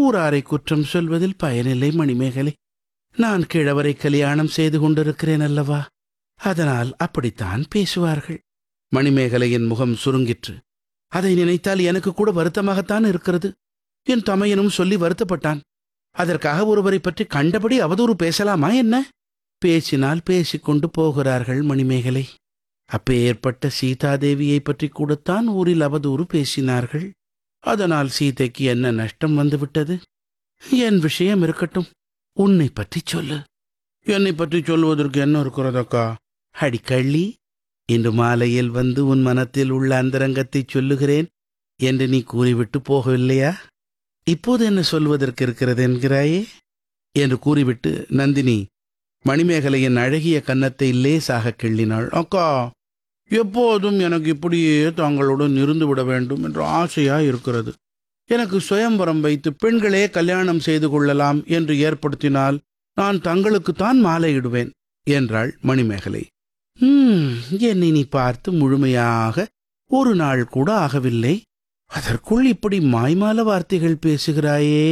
ஊராரை குற்றம் சொல்வதில் பயனில்லை மணிமேகலை நான் கிழவரை கல்யாணம் செய்து கொண்டிருக்கிறேன் அல்லவா அதனால் அப்படித்தான் பேசுவார்கள் மணிமேகலையின் முகம் சுருங்கிற்று அதை நினைத்தால் எனக்கு கூட வருத்தமாகத்தான் இருக்கிறது என் தமையனும் சொல்லி வருத்தப்பட்டான் அதற்காக ஒருவரை பற்றி கண்டபடி அவதூறு பேசலாமா என்ன பேசினால் பேசிக்கொண்டு போகிறார்கள் மணிமேகலை அப்பேற்பட்ட சீதாதேவியை பற்றி கூடத்தான் ஊரில் அவதூறு பேசினார்கள் அதனால் சீதைக்கு என்ன நஷ்டம் வந்துவிட்டது என் விஷயம் இருக்கட்டும் உன்னை பற்றி சொல்லு என்னை பற்றி சொல்வதற்கு என்ன இருக்கிறதக்கா அடிக்கள்ளி இன்று மாலையில் வந்து உன் மனத்தில் உள்ள அந்தரங்கத்தை சொல்லுகிறேன் என்று நீ கூறிவிட்டு போகவில்லையா இப்போது என்ன சொல்வதற்கு இருக்கிறது என்கிறாயே என்று கூறிவிட்டு நந்தினி மணிமேகலையின் அழகிய கன்னத்தை லேசாக கிள்ளினாள் அக்கா எப்போதும் எனக்கு இப்படியே தாங்களுடன் இருந்து விட வேண்டும் என்ற ஆசையா இருக்கிறது எனக்கு சுயம்பரம் வைத்து பெண்களே கல்யாணம் செய்து கொள்ளலாம் என்று ஏற்படுத்தினால் நான் தங்களுக்குத்தான் மாலையிடுவேன் என்றாள் மணிமேகலை "ஹம், என்னை நீ பார்த்து முழுமையாக ஒரு நாள் கூட ஆகவில்லை அதற்குள் இப்படி மாய்மால வார்த்தைகள் பேசுகிறாயே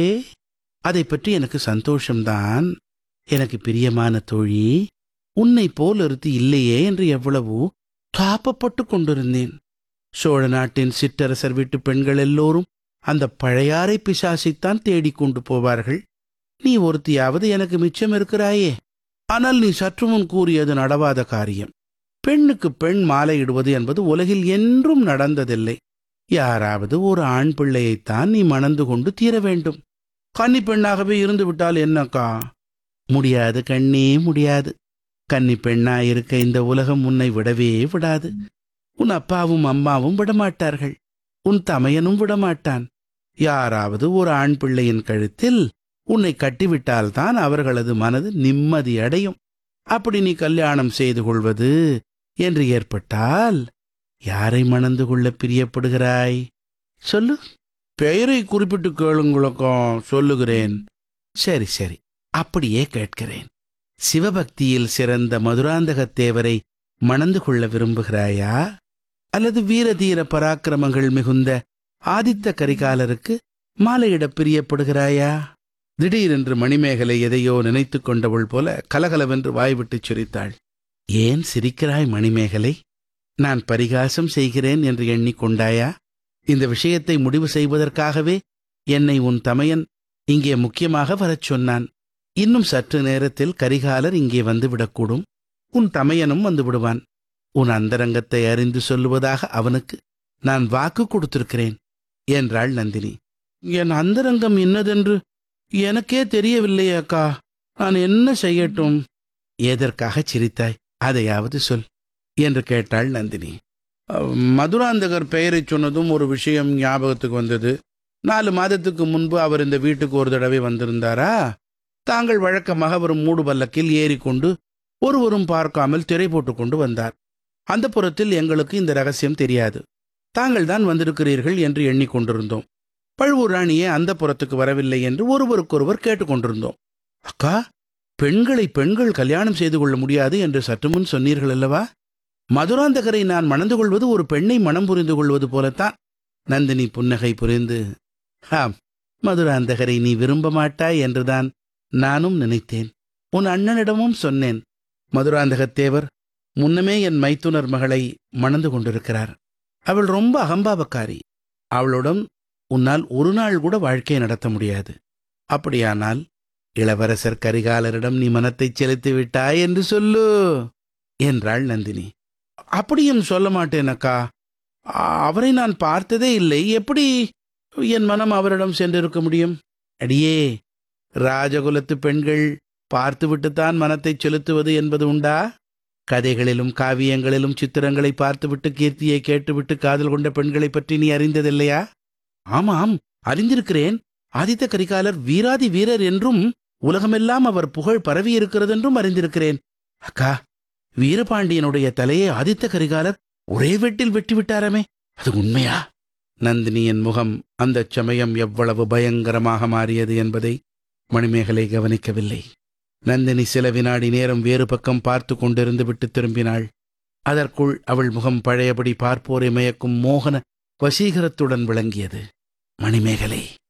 அதை பற்றி எனக்கு சந்தோஷம்தான் எனக்கு பிரியமான தோழி உன்னை போல் ஒருத்தி இல்லையே என்று எவ்வளவோ தாப்பப்பட்டு கொண்டிருந்தேன் சோழ நாட்டின் சிற்றரசர் வீட்டு பெண்கள் எல்லோரும் அந்த பழையாறை பிசாசைத்தான் தேடிக்கொண்டு போவார்கள் நீ ஒருத்தியாவது எனக்கு மிச்சம் இருக்கிறாயே ஆனால் நீ சற்று முன் கூறியது நடவாத காரியம் பெண்ணுக்கு பெண் மாலையிடுவது என்பது உலகில் என்றும் நடந்ததில்லை யாராவது ஒரு ஆண் பிள்ளையைத்தான் நீ மணந்து கொண்டு தீர வேண்டும் கன்னி பெண்ணாகவே இருந்து விட்டால் என்னக்கா முடியாது கண்ணே முடியாது கன்னி பெண்ணா இருக்க இந்த உலகம் உன்னை விடவே விடாது உன் அப்பாவும் அம்மாவும் விடமாட்டார்கள் உன் தமையனும் விடமாட்டான் யாராவது ஒரு ஆண் பிள்ளையின் கழுத்தில் உன்னை கட்டிவிட்டால்தான் அவர்களது மனது நிம்மதி அடையும் அப்படி நீ கல்யாணம் செய்து கொள்வது என்று ஏற்பட்டால் யாரை மணந்து கொள்ள பிரியப்படுகிறாய் சொல்லு பெயரை குறிப்பிட்டு கேளுங்களுக்கும் சொல்லுகிறேன் சரி சரி அப்படியே கேட்கிறேன் சிவபக்தியில் சிறந்த மதுராந்தகத் தேவரை மணந்து கொள்ள விரும்புகிறாயா அல்லது வீரதீர பராக்கிரமங்கள் மிகுந்த ஆதித்த கரிகாலருக்கு மாலையிடப் பிரியப்படுகிறாயா திடீரென்று மணிமேகலை எதையோ நினைத்துக் கொண்டவள் போல கலகலவென்று வாய்விட்டுச் சிரித்தாள் ஏன் சிரிக்கிறாய் மணிமேகலை நான் பரிகாசம் செய்கிறேன் என்று எண்ணிக்கொண்டாயா இந்த விஷயத்தை முடிவு செய்வதற்காகவே என்னை உன் தமையன் இங்கே முக்கியமாக வரச் சொன்னான் இன்னும் சற்று நேரத்தில் கரிகாலர் இங்கே வந்து விடக்கூடும் உன் தமையனும் வந்து விடுவான் உன் அந்தரங்கத்தை அறிந்து சொல்லுவதாக அவனுக்கு நான் வாக்கு கொடுத்திருக்கிறேன் என்றாள் நந்தினி என் அந்தரங்கம் இன்னதென்று எனக்கே தெரியவில்லையே அக்கா நான் என்ன செய்யட்டும் எதற்காக சிரித்தாய் அதையாவது சொல் என்று கேட்டாள் நந்தினி அஹ், மதுராந்தகர் பெயரைச் சொன்னதும் ஒரு விஷயம் ஞாபகத்துக்கு வந்தது நாலு மாதத்துக்கு முன்பு அவர் இந்த வீட்டுக்கு ஒரு தடவை வந்திருந்தாரா தாங்கள் வழக்கமாக வரும் மூடு பல்லக்கில் ஏறிக்கொண்டு ஒருவரும் பார்க்காமல் திரை போட்டுக் கொண்டு வந்தார் அந்த புறத்தில் எங்களுக்கு இந்த ரகசியம் தெரியாது தாங்கள் தான் வந்திருக்கிறீர்கள் என்று எண்ணிக்கொண்டிருந்தோம் பழுவூர் ராணியே அந்த புறத்துக்கு வரவில்லை என்று ஒருவருக்கொருவர் கேட்டுக்கொண்டிருந்தோம் அக்கா பெண்களை பெண்கள் கல்யாணம் செய்து கொள்ள முடியாது என்று சற்று முன் சொன்னீர்கள் அல்லவா மதுராந்தகரை நான் மணந்து கொள்வது ஒரு பெண்ணை மனம் புரிந்து கொள்வது போலத்தான் நந்தினி புன்னகை புரிந்து ஆம் மதுராந்தகரை நீ விரும்ப மாட்டாய் என்றுதான் நானும் நினைத்தேன் உன் அண்ணனிடமும் சொன்னேன் மதுராந்தகத்தேவர் முன்னமே என் மைத்துனர் மகளை மணந்து கொண்டிருக்கிறார் அவள் ரொம்ப அகம்பாவக்காரி அவளுடன் உன்னால் ஒரு நாள் கூட வாழ்க்கையை நடத்த முடியாது அப்படியானால் இளவரசர் கரிகாலரிடம் நீ மனத்தை செலுத்தி விட்டாய் என்று சொல்லு என்றாள் நந்தினி அப்படியும் சொல்ல மாட்டேன் அக்கா அ- அவரை நான் பார்த்ததே இல்லை எப்படி என் மனம் அவரிடம் சென்றிருக்க முடியும் அடியே ராஜகுலத்து பெண்கள் பார்த்துவிட்டுத்தான் மனத்தை செலுத்துவது என்பது உண்டா கதைகளிலும் காவியங்களிலும் சித்திரங்களை பார்த்துவிட்டு கீர்த்தியை கேட்டுவிட்டு காதல் கொண்ட பெண்களைப் பற்றி நீ அறிந்ததில்லையா ஆமாம் அறிந்திருக்கிறேன் ஆதித்த கரிகாலர் வீராதி வீரர் என்றும் உலகமெல்லாம் அவர் புகழ் பரவி இருக்கிறதென்றும் அறிந்திருக்கிறேன் அக்கா வீரபாண்டியனுடைய தலையை ஆதித்த கரிகாலர் ஒரே வெட்டில் வெட்டி விட்டாரமே அது உண்மையா நந்தினியின் முகம் அந்தச் சமயம் எவ்வளவு பயங்கரமாக மாறியது என்பதை மணிமேகலை கவனிக்கவில்லை நந்தினி சில வினாடி நேரம் வேறு பக்கம் பார்த்து கொண்டிருந்து விட்டு திரும்பினாள் அதற்குள் அவள் முகம் பழையபடி பார்ப்போரை மயக்கும் மோகன வசீகரத்துடன் விளங்கியது மணிமேகலை